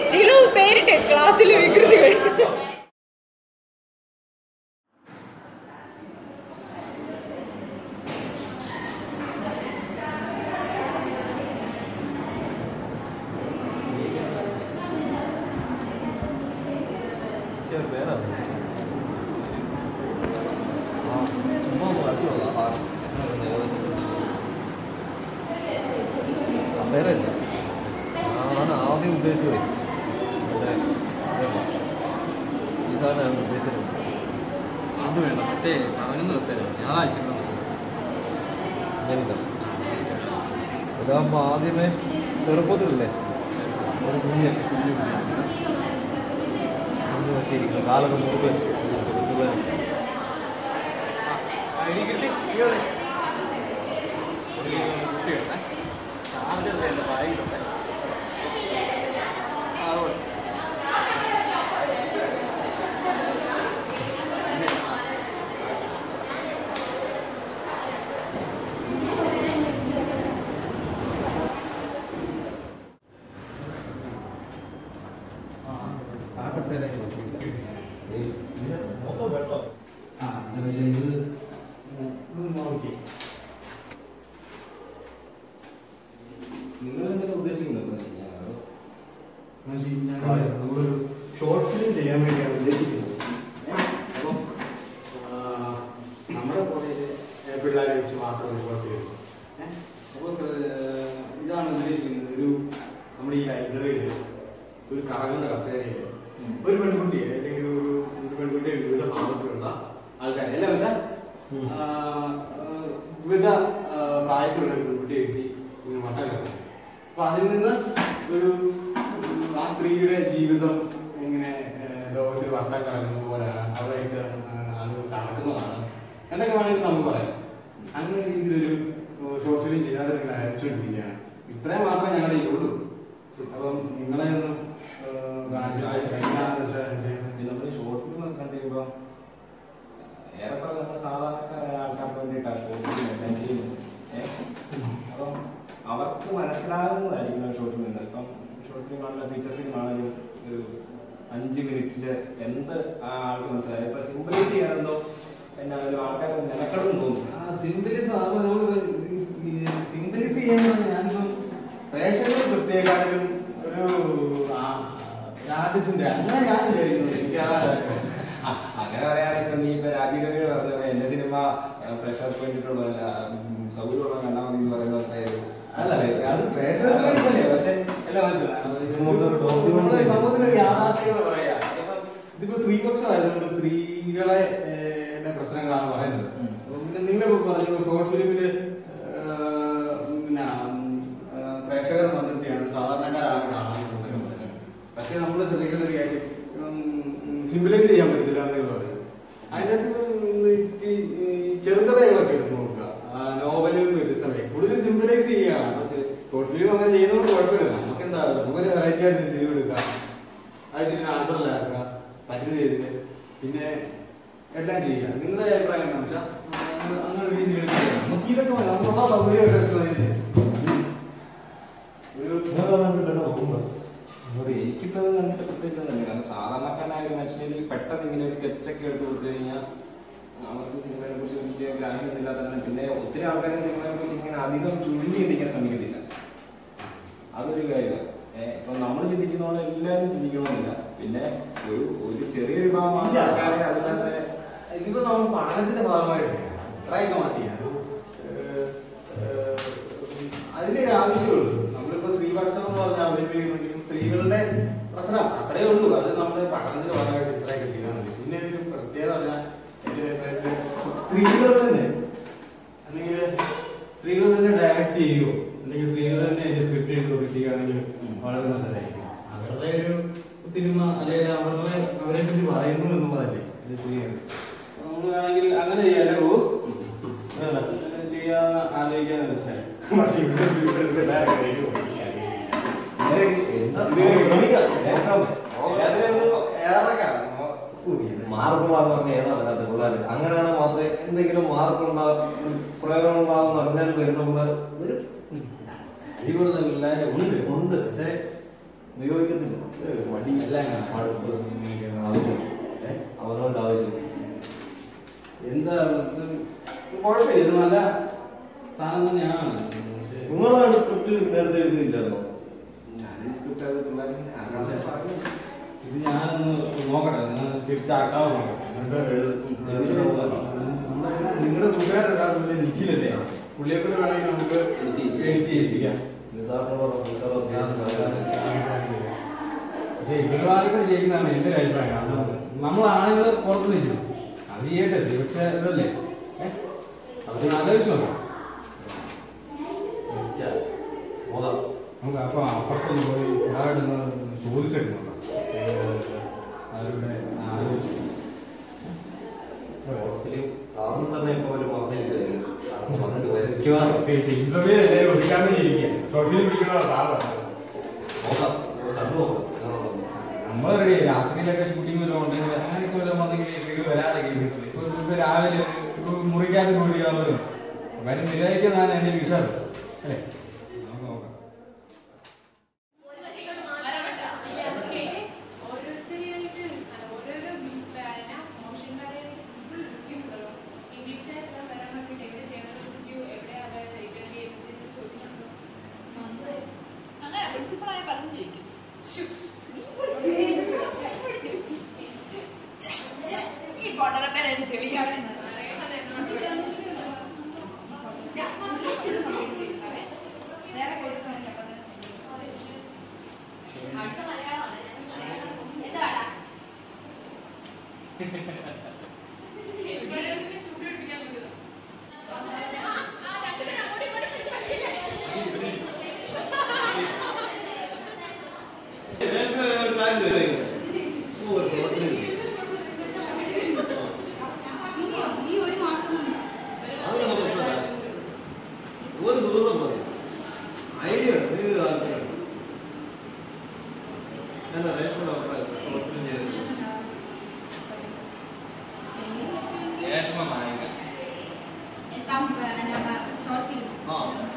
ജിലു പേരിട്ട് ക്ലാസ്സിൽ വികൃതികൾ ചുമ്മാ ഒന്ന് വരച്ചു നോക്കാം. ആ, ഒന്ന് ഏകദേശം. കസേരയില്ല. ആണ് ആദ്യം ഉദ്ദേശിച്ചത് മറ്റേ ഇതല്ല. ഈ സാധനമാണ് ഉദ്ദേശിച്ചത് അത് വേണ്ട മറ്റേ പതിനൊന്ന് ദിവസമല്ലേ ഞാൻ അയച്ചിട്ടുണ്ട് ഇങ്ങനത്തെ ഇതാകുമ്പോൾ ആദ്യമേ ചെറുപ്പത്തിലല്ലേ ഒരു കുഞ്ഞ് കുഞ്ഞു കുഞ്ഞു വെച്ചിരിക്കുന്നു കാലൊക്കെ മുറുകെ വെച്ച് ചെറുപ്പത്തിലെ നിങ്ങൾ എന്തെങ്കിലും ഉദ്ദേശിക്കുന്നുണ്ടോ നമ്മളൊരു ഷോർട്ട് ഫിലിം ചെയ്യാൻ വേണ്ടിയാണ് ഉദ്ദേശിക്കുന്നത് അപ്പം ആ, നമ്മുടെ കോളേജിൽ പിള്ളേരെ വെച്ച് മാത്രം ഒരു ഷോർട്ട് ഫിലിം അപ്പോൾ ഇതാണ് ഉദ്ദേശിക്കുന്നത് ഒരു നമ്മുടെ ഈ ലൈബ്രറിയിൽ ഒരു കറങ്ങുന്ന കസേരയിൽ ഒരു പെൺകുട്ടിയെ അല്ലെങ്കിൽ ഒരു ഒരു പെൺകുട്ടിയെ വിവിധ ഭാവത്തിലുള്ള ആൾക്കാർ എല്ലാം വെച്ചാൽ വിവിധ ആ, പ്രായത്തിലുള്ള ഒരു പെൺകുട്ടിയെ കിട്ടി ഇങ്ങനെ വട്ടം കറങ്ങും അപ്പൊ അതിൽ നിന്ന് ഒരു ഒരു ആ സ്ത്രീയുടെ ജീവിതം എങ്ങനെ ഏഹ്, ലോകത്തിൽ വട്ടം കറങ്ങുന്ന പോലെയാണ് അവരായിട്ട് അത് കറക്കുന്നതാണ് എന്നൊക്കെ വേണമെങ്കിൽ നമുക്ക് പറയാം അങ്ങനെ ഒരു രീതിയിലൊരു ഷോർട്ട് ഫിലിം ചെയ്യാതെ നിങ്ങൾ അയച്ചുകൊണ്ടിരിക്കുകയാണ് ഇത്രയും മാത്രമേ ഞങ്ങളുടെ ഉള്ളൂ അപ്പം നിങ്ങളെ ഒന്ന് ഏഹ്, കാണിച്ചിട്ട് എന്താണെന്ന് വെച്ചാൽ ചെയ്യുന്നത്. നമ്മൾ ഈ ഷോർട്ട് ഫിലിം ഒക്കെ കണ്ടു കഴിയുമ്പോൾ ഏറെക്കുറെ നമ്മൾ സാധാരണക്കാരായ ആൾക്കാർക്ക് വേണ്ടിയിട്ടാണ് ഷോർട്ട് ഫിലിം എല്ലാം ചെയ്യുന്നത് ഏഹ് അപ്പം അവർക്ക് മനസ്സിലാകുന്നതായിരിക്കും ഷോർട്ട് ഫിലിം ഇപ്പം ഷോർട്ട് ഫിലിം ആണെങ്കിലും ഫീച്ചർ ഫിലിം ആണെങ്കിലും ഒരു അഞ്ച് മിനിറ്റില് എന്ത് ആ ആൾക്ക് മനസ്സിലായി ഇപ്പൊ സിമ്പിളൈസ് ചെയ്യാനെന്തോ എന്നാണെങ്കിലും ആൾക്കാർ നിലക്കടന്ന് തോന്നും ആ സിംബലിസം അപ്പൊ നമ്മൾ സിംബലിസ് ചെയ്യുന്നത് ഞാനിപ്പം പ്രേക്ഷകർ പ്രത്യേകാലും ഒരു ആർട്ടിസ്റ്റിന്റെ അങ്ങനെ ഞാൻ വിചാരിക്കുന്നു എനിക്ക് ആ ആ, അങ്ങനെ പറയുകയാണെങ്കിൽ നീ ഇപ്പൊ രാജീവ് രവി പറഞ്ഞത് എന്റെ സിനിമ പ്രേക്ഷകർക്ക് വേണ്ടിയിട്ടുള്ളതല്ല ഉം, സൗകര്യമുള്ള കണ്ടാൽ മതി എന്ന് പറയുന്ന പോലത്തെ ഒരു അല്ല അത് പ്രേക്ഷകർക്ക് വേണ്ടി തന്നെ പക്ഷെ എല്ലാം മനസ്സിലായി നമുക്കൊരു documentary നമ്മുടെ സമൂഹത്തിലൊരു യാഥാർത്ഥ്യങ്ങൾ പറയാ ഇപ്പം ഇതിപ്പോ സ്ത്രീപക്ഷം ആയതുകൊണ്ട് സ്ത്രീകളെ ഏഹ്, ടെ പ്രശ്നങ്ങളാണ് പറയുന്നത് ഉം. അപ്പം പിന്നെ നിങ്ങളിപ്പോ പറഞ്ഞു ഷോർട്ട് ഫിലിമില് ഏഹ്, പിന്നെ ഏഹ്, പ്രേക്ഷകരെ സംതൃപ്തിയാണ് സാധാരണക്കാരാണ് കാണുന്നത് എന്നൊക്കെ പറയുന്നത്. പക്ഷെ നമ്മൾ ശ്രദ്ധിക്കേണ്ട ഒരു കാര്യം സിമ്പിളൈസ് ചെയ്യാൻ പറ്റത്തില്ല എന്നൊക്കെ പറയും അതിൻ്റെ അകത്ത് ഈ ഈ ചെറുകഥകളൊക്കെ എടുത്ത് നോക്കുക നോവലിൽ നിന്ന് വ്യത്യസ്തമായി കൂടുതൽ സിമ്പിളൈസ് ചെയ്യുകയാണ് പക്ഷേ ഷോർട്ട് ഫിലിം അങ്ങനെ ചെയ്യുന്നതുകൊണ്ട് കുഴപ്പമില്ല നമുക്ക് എന്താ നമുക്കൊരു വെറൈറ്റി ആയിട്ട് ഫിലിം എടുക്കാം അത് ശരി ആൻസറിലാക്കുക പറ്റുന്ന ചെയ്തിട്ട് പിന്നെ എല്ലാം ചെയ്യുക നിങ്ങളുടെ അഭിപ്രായം എന്താണെന്ന് വെച്ചാൽ അങ്ങനെ ഒരു രീതിയിൽ എടുക്കുക നമുക്ക് ഇതൊക്കെ മതി. നമുക്കുള്ള സൗകര്യമൊക്കെ എടുത്ത് മതി. ഒരു ഒരു എനിക്കിപ്പോ ഇത് കണ്ടിട്ട് പ്രത്യേകിച്ച് ഒന്നുമില്ല കാരണം സാധാരണക്കാരനായ ഒരു മനുഷ്യനിൽ പെട്ടെന്ന് ഇങ്ങനെ ഒരു സ്കെച്ചൊക്കെ എടുത്ത് കൊടുത്തു കഴിഞ്ഞാൽ അവർക്ക് സിനിമയെ കുറിച്ച് വലിയ ഗ്രാഹ്യമൊന്നുമില്ലാത്ത കാരണം പിന്നെ ഒത്തിരി ആൾക്കാരും സിനിമയെ കുറിച്ച് ഇങ്ങനെ അധികം ചുരുങ്ങിയിരിക്കാൻ ശ്രമിക്കുന്നില്ല അതൊരു കാര്യമാണ് ഇപ്പൊ നമ്മൾ ചിന്തിക്കുന്ന പോലെ എല്ലാവരും ചിന്തിക്കണമെന്നില്ല പിന്നെ ഒരു ഒരു ചെറിയ വിഭാഗം ഇല്ല. ആൾക്കാരെ അതിനകത്ത് ഇതിപ്പോ നമ്മൾ പഠനത്തിന്റെ ഭാഗമായിട്ട് ഇത്രയൊക്കെ മതി അത് ഏഹ്, ഏഹ്, അതിന്റെ ഒരു ആവശ്യമുള്ളൂ നമ്മളിപ്പോ സ്ത്രീപക്ഷം എന്ന് പറഞ്ഞാൽ അവതരിപ്പിക്കുന്നെങ്കിലും സ്ത്രീകളുടെ പ്രശ്നം അത്രേ ഉള്ളൂ അത് നമ്മുടെ പഠനത്തിന്റെ ഭാഗമായിട്ട് ഇത്രയൊക്കെ ചെയ്താൽ മതി പിന്നെ ഒരു പ്രത്യേകത പറഞ്ഞാൽ എന്റെ അഭിപ്രായത്തിൽ സ്ത്രീകൾ തന്നെ അല്ലെങ്കിൽ സ്ത്രീകൾ തന്നെ ഡയറക്റ്റ് ചെയ്യുകയോ അല്ലെങ്കിൽ സ്ത്രീകൾ തന്നെ അതിന്റെ സ്ക്രിപ്റ്റ് എഴുതുകയോ ചെയ്യുകയാണെങ്കിൽ വളരെ നല്ലതായിരിക്കും അവരുടെ ഒരു സിനിമ അല്ലെങ്കിൽ അവരുടെ അവരെ പറ്റി പറയുന്നു എന്നുള്ളതല്ലേ ഇത് സ്ത്രീകൾ നമ്മൾ വേണമെങ്കിൽ അങ്ങനെ ചെയ്യാലോ അങ്ങനെ ചെയ്യാന്ന് ആലോചിക്കാന്ന് വെച്ചാൽ പക്ഷേ ഇവിടെ ഇവിടെ ഇവിടെ എല്ലാവരും കഴിക്കും. അതിനൊന്നും ഏറെക്കാം. ഓ, ഇത് മാർക്കുള്ളതെന്ന് പറഞ്ഞാൽ ഏതാ വരാത്ത പിള്ളേർ അങ്ങനെയാണെങ്കിൽ മാത്രമേ എന്തെങ്കിലും മാർക്കുണ്ടാകും പ്രയോജനം ഉണ്ടാകും അറിഞ്ഞാൽ വരുന്ന പിള്ളേർ വരും അടിപൊളി പിള്ളേര് ഉണ്ട് ഉണ്ട്. പക്ഷേ ഉപയോഗിക്കത്തില്ല മടി എല്ലാം ഇങ്ങനെ മടുപ്പ് ഇങ്ങനെ ആവശ്യം ഏ? അവനവന്റെ ആവശ്യം എന്താ ഇത് കുഴപ്പമില്ല ഇത് നല്ല സാധനം തന്നെയാണ് പക്ഷേ നിങ്ങളാണ് സ്ക്രിപ്റ്റ് നേരത്തെ എഴുതിയില്ലായിരുന്നോ ഞാൻ സ്ക്രിപ്റ്റ് അത് പിള്ളേർക്ക് ആകാശം പറഞ്ഞു ഇത് ഞാനൊന്ന് നോക്കട്ടെ നിങ്ങൾ സ്ക്രിപ്റ്റ് ആക്കാവോ നോക്കട്ടെ എന്നിട്ട് എഴുതിയിട്ട് നോക്കാം. നിങ്ങളുടെ കൂട്ടുകാരൊരാൾ നിഖിലല്ലേ പുള്ളിയെ കൂടെ വേണമെങ്കിൽ നമുക്ക് എഡിറ്റ് ചെയ്യിപ്പിക്കാം നിസാറിനോട് പറഞ്ഞു, നിസാർ അത്യാവശ്യം സഹായിച്ചു. പക്ഷെ ഇവരുമാർക്കും ചെയ്യുന്നതാണ് എന്റെ ഒരു അഭിപ്രായം കാരണം നമ്മൾ ആണുങ്ങൾ പുറത്ത് നിൽക്കും അത് ചെയ്യട്ടെ പക്ഷെ ഇതല്ലേ ഏ? അവര് ആലോചിച്ചു നോക്കാം ഇല്ല. നോക്കാം. നമുക്ക് അപ്പൊ അപ്പുറത്തൊന്ന് പോയി ഒരാളോടൊന്ന് ചോദിച്ചിട്ട് നോക്കാം അവരുടെ ആലോചിച്ചു ഓർത്തില് സാറിന് തന്നെ ഇപ്പൊ അവര് പറഞ്ഞിരിക്കുകയായിരുന്നു. സാറിന് വന്നിട്ട് വരയ്ക്കുവാൻ ഇന്റർവ്യൂ എല്ലാവരും ഒഴിക്കാൻ വേണ്ടി ഇരിക്കുക തൊട്ടിൽ പിടിക്കുന്ന സാറാണ് നോക്കാം. ഒന്ന് കണ്ടു നോക്കാം. എങ്ങനെയുണ്ടെന്ന്. നമ്മൾ റെഡി രാത്രിയിലൊക്കെ ഷൂട്ടിംഗ് വല്ലതും ഉണ്ടെങ്കിൽ അങ്ങനെയൊക്കെ വല്ലതും വന്നെങ്കിൽ ഇത് വരാതെ ഇപ്പൊ ഇപ്പൊ രാവിലെ ഒരു മുറിക്കകത്ത് കൂടി ആളുകൾ കാര്യം നിരായിക്കുന്നതാണ് എന്റെ ഒരു വിശ്വാസം അല്ലേ നമുക്ക് നോക്കാം ഓരോരുത്തരെയായിട്ട് ഓരോരോ മോഷന്മാരെ ഉണ്ടല്ലോ ഇംഗ്ലീഷുകാരെല്ലാം വരാൻ വേണ്ടിയിട്ട് എവിടെ ചെയ്യണം സ്റ്റുഡിയോ എവിടെ അതായത് ഇതെന്ത് ചെയ്യുന്നത് ചോദിക്കണം അങ്ങനെ പ്രിൻസിപ്പളായ പലതും ചോദിക്കും ഈ ബോർഡറെ പേരെ തെളിയാണ് അടുത്ത മലയാളമാണ് എന്താടാ ഓ, ഒരു കുഴപ്പമില്ല. ഈ ഒരു മാസം കൊണ്ട് അത് നമുക്ക് പ്രശ്നമില്ല. ഒരു ദിവസം മതി ഐഡിയ ഉണ്ട് ഇത് താല്പര്യം ഞാൻ റേഷൻ ഡോക്ടറെ പ്രവർത്തനം ചെയ്തിട്ടുണ്ട് രേഷ്മ നായിക ഷോർട്ട് ഫിലിം ആ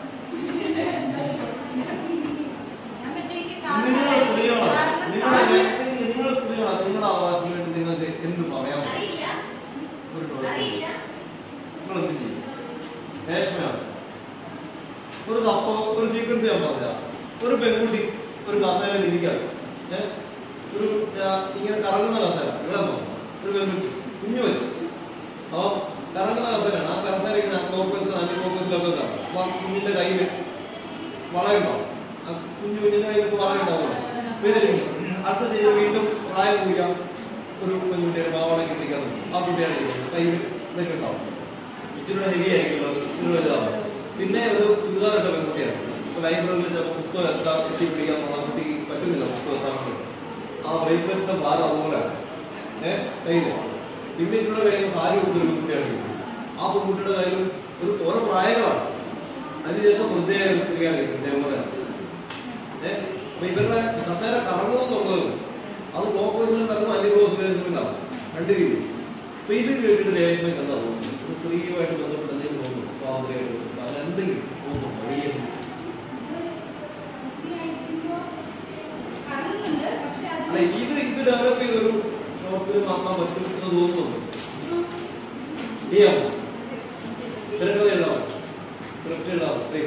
ഞാൻ പറ്റുമെങ്കിൽ നിങ്ങൾ സ്ത്രീകളാണ് നിങ്ങൾ സാറിന് നിങ്ങൾ സ്ത്രീകളാണ് നിങ്ങളുടെ അവകാശത്തിന് വേണ്ടി നിങ്ങൾക്ക് എന്ത് പറയാൻ പറ്റും? അറിയില്ല ഒരു കുഴപ്പമില്ല. അറിയില്ല നിങ്ങൾ എന്ത് ചെയ്യും രേഷ്മയാണ് ഒരു തപ്പോ ഒരു സീക്വൻസ് ഞാൻ പറഞ്ഞ ഒരു പെൺകുട്ടി ഒരു കസേരയിൽ ഇരിക്കുകയാണ് ഏ? ഒരു ചാ- ഇങ്ങനെ കറങ്ങുന്ന കസേര ഇവിടെ നോക്കാം ഒരു പെൺകുട്ടി കുഞ്ഞു വെച്ച് അപ്പൊ കറങ്ങുന്ന കസേരയാണ് ആ കസേര ഇങ്ങനെ കോപ്പേഴ്സിലും ആന്റി കോപ്പേഴ്സിലൊക്കെ ഉണ്ടാവും അപ്പൊ ആ കുഞ്ഞിന്റെ കയ്യിൽ വളയുണ്ടാവും ആ കുഞ്ഞു കുഞ്ഞിന്റെ കയ്യിലൊക്കെ വളയുണ്ടാവും അപ്പൊ ഇതിലിങ്ങനെ അടുത്ത ചെയ്ത് വീണ്ടും പ്രായം കുടിക്കാം ഒരു പെൺകുട്ടിയെ പാവാട കിട്ടിക്കാൻ ആ കുട്ടിയാണ് ഇരിക്കുന്നത് കയ്യിൽ ഇതൊക്കെ ഉണ്ടാവും ഇച്ചിരി ഹെവി ആയിരിക്കുമല്ലോ ഇച്ചിരി വലുതാണ് പിന്നെ ഒരു ചുരിദാറിട്ട പെൺകുട്ടിയാണ് ഇപ്പൊ ലൈബ്രറിയിൽ ചിലപ്പോൾ പുസ്തകം എത്താൻ എത്തി പിടിക്കാൻ ആ കുട്ടിക്ക് പറ്റുന്നില്ല പുസ്തകം എത്താൻ വേണ്ടി ആ ബ്രേസ്ലെറ്റിന്റെ ഭാരം അതുപോലെയാണ് ഏഹ് കയ്യില് പിന്നെ ഇവിടെ കഴിയുമ്പോൾ സാരി കൊടുത്തൊരു പെൺകുട്ടിയാണ് ഇരിക്കുന്നത് ആ പെൺകുട്ടിയുടെ കയ്യിൽ ഒരു ഓരോ പ്രായങ്ങളാണ് അതിനുശേഷം പ്രത്യേക ഒരു സ്ത്രീയാണ് ഇരിക്കുന്നത് ഇതേപോലെ ഏഹ് അപ്പൊ ഇവരുടെ കസേര കറങ്ങുമെന്നുള്ളത് അത് ക്ലോക്ക് വൈസിലും കറങ്ങും അഞ്ച് ക്ലോക്ക് വൈസിലും ഉണ്ടാവും രണ്ട് രീതി അപ്പൊ ഇത് കേട്ടിട്ട് രേഷ്മയ്ക്ക് എന്താ തോന്നുന്നു ഒരു സ്ത്രീയുമായിട്ട് ബന്ധപ്പെട്ട് എന്തെങ്കിലും തോന്നുന്നു സ്വാതന്ത്ര്യമായിട്ട് അങ്ങനെ എന്തെങ്കിലും തോന്നുന്നു വഴിയെന്ന് കുട്ടിയായിരിക്കുമ്പോ കറങ്ങുന്നുണ്ട് പക്ഷെ അല്ല അത് ഇത് ഇത് ഡെവലപ്പ് ചെയ്തൊരു ഷോർട്ട് ഫിലിം ആക്കാൻ പറ്റും എന്ന് തോന്നുന്നുണ്ട് ചെയ്യാമോ തിരക്കഥ എഴുതാമോ സ്ക്രിപ്റ്റ് എഴുതാമോ ഏയ്.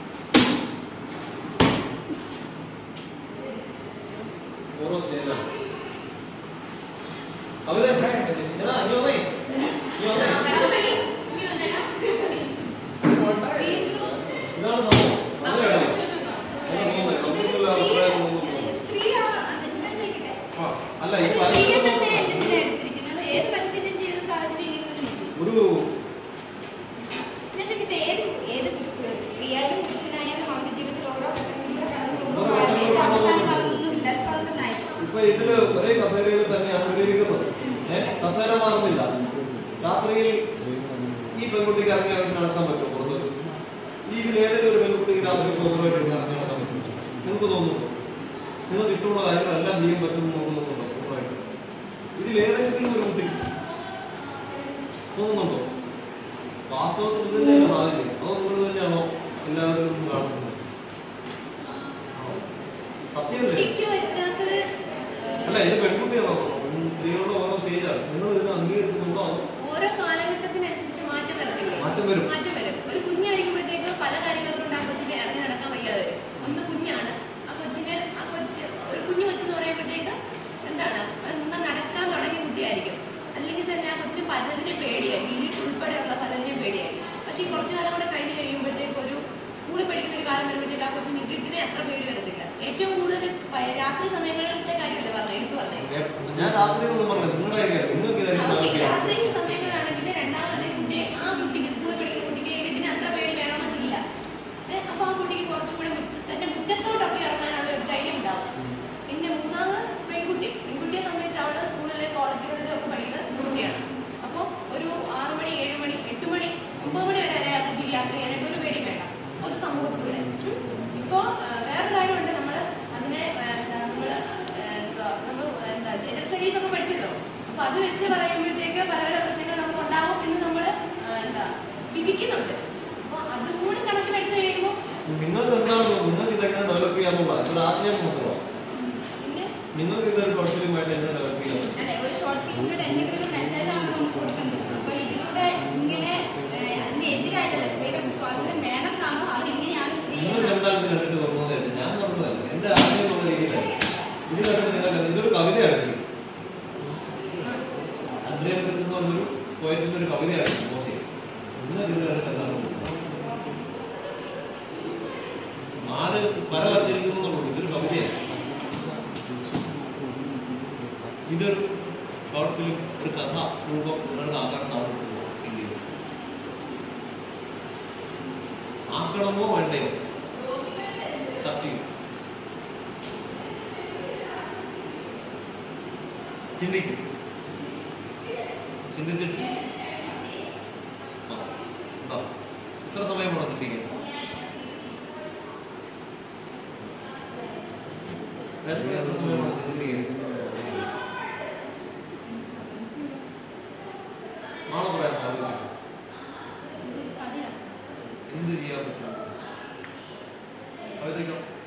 ഓരോ സ്റ്റേജിലാണ് അവരെ എടാ, നീ വന്നേ. നീ വന്നേ. ഇതാണ് സംഭവം അങ്ങനെയാണോ? അങ്ങനെ തോന്നുന്നത്. നമുക്കുള്ള അഭിപ്രായം ഒന്നും തോന്നുന്നില്ല. സ്ത്രീയാണ് അതെന്താ ചോദിക്കട്ടെ ആ, അല്ല ഈ സ്ത്രീയെ തന്നെ പറയുന്നത് എന്തിനാ എടുത്തിരിക്കുന്നത് ഏത് മനുഷ്യനും ചെയ്യുന്ന സാഹചര്യങ്ങളിലും ഒരു ഞാൻ ചോദിക്കട്ടെ ഏത് ഏത് ഒരു സ്ത്രീയായാലും പുരുഷനായാലും അവരുടെ ജീവിതത്തിൽ ഓരോ ഘട്ടങ്ങളിലൂടെ കടന്നു ഓരോ പോകുമ്പോൾ ഘട്ടങ്ങളിലൂടെ അവസാനം കടന്നു അതൊന്നുമില്ല സ്വതന്ത്രനായിരിക്കും ഇപ്പൊ ഇതില് ഒരേ കസേരയിൽ തന്നെയാണ് ഇവരിയ്ക്കുന്നത് ഏഹ് കസേര മാറുന്നില്ല രാത്രിയിൽ ഈ പെൺകുട്ടിക്ക് ഇറങ്ങി ഇറങ്ങി നടക്കാൻ പറ്റും പുറത്ത് ഈ ഇതിൽ ഏതെങ്കിലും ഒരു പെൺകുട്ടിക്ക് രാത്രി സ്വതന്ത്രമായിട്ട് ഇറങ്ങി നടക്കാൻ പറ്റും നിങ്ങൾക്ക് തോന്നുന്നുണ്ടോ നിങ്ങൾക്ക് ഇഷ്ടമുള്ള കാര്യങ്ങളെല്ലാം ചെയ്യാൻ പറ്റും എന്ന് തോന്നുന്നുണ്ടോ പൂർണ്ണമായിട്ട് ഇതിൽ ഏതെങ്കിലും ഒരു കുട്ടി തോന്നുന്നുണ്ടോ വാസ്തവത്തിൽ ഇത് തന്നെയാണ് സാഹചര്യം അതോ നിങ്ങൾ തന്നെയാണോ എല്ലാവരും കാണുന്നത് സത്യമല്ലേ കുട്ടിക്ക് പറ്റാത്തത് അല്ല ഇത് പെൺകുട്ടിയാണോ സ്ത്രീകളുടെ ഓരോ സ്റ്റേജാണ് നിങ്ങൾ ഇതിനെ അംഗീകരിക്കുന്നുണ്ടോ അതോ ഓരോ കാലഘട്ടത്തിനനുസരിച്ച് മാറ്റം വരത്തില്ലേ മാറ്റം വരും. മാറ്റം വരും ഒരു കുഞ്ഞായിരിക്കുമ്പോഴത്തേക്ക് പല കാര്യങ്ങൾ കൊണ്ട് ആ കൊച്ചിന് ഇറങ്ങി നടക്കാൻ വയ്യാതെ വരും ഒന്ന് കുഞ്ഞാണ് ആ കൊച്ചിന് ആ കൊച്ച് ഒരു കുഞ്ഞു കൊച്ചെന്ന് പറയുമ്പോഴത്തേക്ക് എന്താണ് എന്നാ നടക്കാൻ തുടങ്ങിയ കുട്ടിയായിരിക്കും അല്ലെങ്കിൽ തന്നെ ആ കൊച്ചിന് പലതിനെ പേടിയായിരിക്കും ഇരുട്ട് ഉൾപ്പെടെയുള്ള പലതിനെയും പേടിയായിരിക്കും പക്ഷേ ഈ കുറച്ചു കാലം കൂടെ കഴിഞ്ഞ് കഴിയുമ്പോഴത്തേക്ക് ഒരു സ്കൂളിൽ പഠിക്കുന്ന ഒരു കാലം വരുമ്പോഴത്തേക്ക് ആ കൊച്ചിന് ഇരുട്ടിനെ അത്ര പേടി വരത്തില്ല ഏറ്റവും കൂടുതൽ പ- രാത്രി സമയങ്ങളിലത്തെ കാര്യമല്ലേ പറഞ്ഞത് എടുത്തു പറഞ്ഞത് ഞാൻ രാത്രി ഒന്നും പറഞ്ഞത് നിങ്ങളുടെ കാര്യമാണ് നിങ്ങൾക്ക് ഇതായിരിക്കും ഓക്കെ താല്പര്യം. രാത്രി സമയങ്ങളാണെങ്കിൽ രണ്ടാമത്തെ കുട്ടി ആ കുട്ടിക്ക് സ്കൂളിൽ പഠിക്കുന്ന കുട്ടിക്ക് ഇരുട്ടിന് അത്ര പേടി വേണമെന്നില്ല ഏ, അപ്പൊ ആ കുട്ടിക്ക് കുറച്ചും കൂടെ മുറ്റ- തന്റെ മുറ്റത്തോട്ടൊക്കെ ഇറങ്ങാനുള്ള ഒരു ധൈര്യം ഉണ്ടാവും പിന്നെ മൂന്നാമത് പെൺകുട്ടി പെൺകുട്ടിയെ സംബന്ധിച്ച് അവള് സ്കൂളിലെ കോളേജുകളിലും ഒക്കെ പഠിക്കുന്ന കുട്ടിയാണ് അപ്പോൾ ഒരു ആറ് മണി ഏഴ് മണി എട്ട് മണി ഒമ്പത് മണി വരെ ആ കുട്ടിക്ക് യാത്ര ചെയ്യാനായിട്ട് ഒരു പേടി വേണ്ട പൊതുസമൂഹത്തിലൂടെ ഉം. ഇപ്പോ ആ, വേറൊരു കാര്യമുണ്ട് നമ്മള് അതിനെ ആ, എന്താ നമ്മള് ആ, എന്താ നമ്മൾ എന്താ ജെൻഡർ സ്റ്റഡീസ് ഒക്കെ പഠിച്ചല്ലോ അപ്പൊ അത് വെച്ച് പറയുമ്പോഴത്തേക്ക് പല പല പ്രശ്നങ്ങൾ നമുക്ക് ഉണ്ടാവും എന്ന് നമ്മൾ എന്താ വിധിക്കുന്നുണ്ട് അപ്പൊ അതും കൂടി കണക്കിലെടുത്ത് കഴിയുമ്പോൾ നിങ്ങൾക്ക് എന്താണ് നിങ്ങൾക്ക് ഇതെങ്ങനെ ഡെവലപ്പ് ചെയ്യാന്നുള്ള ഇതൊരു ആശയം മാത്രമാണ് പിന്നെ നിങ്ങൾക്ക് ഇതൊരു ഷോർട്ട് എങ്ങനെ ഡെവലപ്പ് ചെയ്യാം അല്ലെ ഒരു ഷോർട്ട് ഫിലിമിലൂടെ എന്തെങ്കിലും മെസ്സേജ് ആണ് നമുക്ക് കൊടുക്കുന്നത് അപ്പൊ ഇതിലൂടെ ഇങ്ങനെ ഏഹ്, അതിന് എതിരായിട്ടല്ല സ്ത്രീകളുടെ സ്വാതന്ത്ര്യം വേണം എന്നാണോ അത് എങ്ങനെയാണ് സ്ത്രീ നിങ്ങൾക്ക് എന്താണ് ഇത് കണ്ടിട്ട് തോന്നുന്നത് ഞാൻ പറഞ്ഞതല്ല എന്റെ ആശയം എന്നുള്ള രീതിയിലാണ് ഇത് കണ്ടിട്ട് നിങ്ങൾക്ക് ഇതൊരു കവിതയാണ് ശരി അദ്രൈ എന്ന് പറഞ്ഞൊരു പോയറ്റിന്റെ ഒരു കവിതയാണ് ഓക്കെ നിങ്ങൾക്ക് ഇത് കണ്ടിട്ട് എന്താണ് തോന്നുന്നത് ആര് പല വരച്ചിരിക്കുന്നുള്ളൂ ഇതൊരു കവിതയാണ് ഇതൊരു ഷോർട്ട് ഫിലിം ഒരു കഥ രൂപം നിങ്ങളുടെ ആക്കാൻ സാധിക്കുമോ ഇന്ത്യയിൽ ആക്കണമോ വേണ്ടയോ സത്യം ചിന്തിക്കും ചിന്തിച്ചിട്ട് ആ, ഉണ്ടോ? ഇത്ര സമയം വേണം ചിന്തിക്കാൻ വേറെ എത്ര സമയം വേണം ചിന്തിക്കാൻ നാളെ പറയാൻ ആലോചിക്കും ഇതൊരു കഥയാണ് എന്ത് ചെയ്യാൻ പറ്റും അപ്പോഴത്തേക്കും